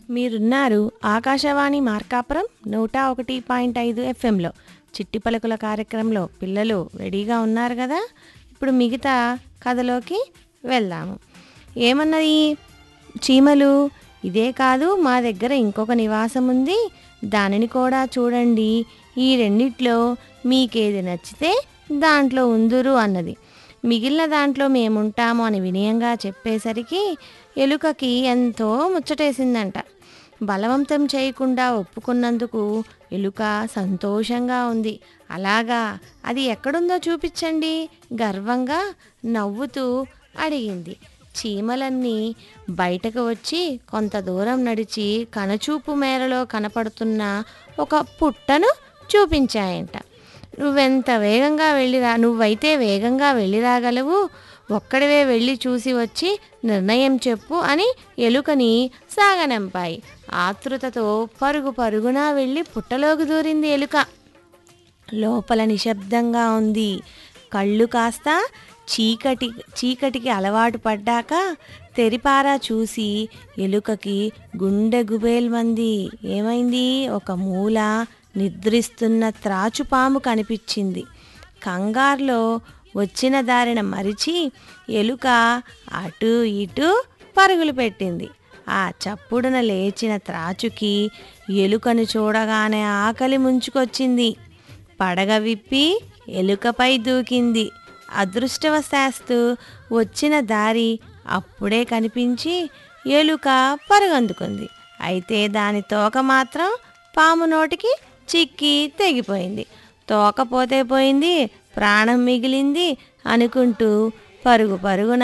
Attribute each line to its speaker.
Speaker 1: మీరున్నారు ఆకాశవాణి మార్కాపురం నూట ఒకటి పాయింట్ ఐదు ఎఫ్ఎంలో చిట్టి పలుకుల కార్యక్రమంలో పిల్లలు రెడీగా ఉన్నారు కదా ఇప్పుడు మిగతా కథలోకి వెళ్దాము ఏమన్నది చీమలు ఇదే కాదు మా దగ్గర ఇంకొక నివాసం ఉంది దానిని కూడా చూడండి ఈ రెండిట్లో మీకేది నచ్చితే దాంట్లో ఉందురు అన్నది మిగిలిన దాంట్లో మేముంటాము అని వినయంగా చెప్పేసరికి ఎలుకకి ఎంతో ముచ్చటేసిందంట బలవంతం చేయకుండా ఒప్పుకున్నందుకు ఎలుక సంతోషంగా ఉంది అలాగా అది ఎక్కడుందో చూపించండి గర్వంగా నవ్వుతూ అడిగింది చీమలన్నీ బయటకు వచ్చి కొంత దూరం నడిచి కనచూపు మేరలో కనపడుతున్న ఒక పుట్టను చూపించాయంట నువ్వెంత వేగంగా వెళ్ళిరా నువ్వైతే వేగంగా వెళ్ళి రాగలవు ఒక్కడివే వెళ్ళి చూసి వచ్చి నిర్ణయం చెప్పు అని ఎలుకని సాగనంపాయి ఆతృతతో పరుగు పరుగున వెళ్ళి పుట్టలోకి దూరింది ఎలుక లోపల నిశ్శబ్దంగా ఉంది కళ్ళు కాస్త చీకటి చీకటికి అలవాటు పడ్డాక తెరిపారా చూసి ఎలుకకి గుండె గుబేల్మంది ఏమైంది ఒక మూల నిద్రిస్తున్న త్రాచుపాము కనిపించింది కంగారులో వచ్చిన దారిన మరిచి ఎలుక అటు ఇటు పరుగులు పెట్టింది ఆ చప్పుడున లేచిన త్రాచుకి ఎలుకను చూడగానే ఆకలి ముంచుకొచ్చింది పడగ విప్పి ఎలుకపై దూకింది అదృష్టవశాస్తు వచ్చిన దారి అప్పుడే కనిపించి ఎలుక పరుగందుకుంది అయితే దాని తోక మాత్రం పాము నోటికి చిక్కి తెగిపోయింది తోక పోతే పోయింది ప్రాణం మిగిలింది అనుకుంటూ పరుగు పరుగున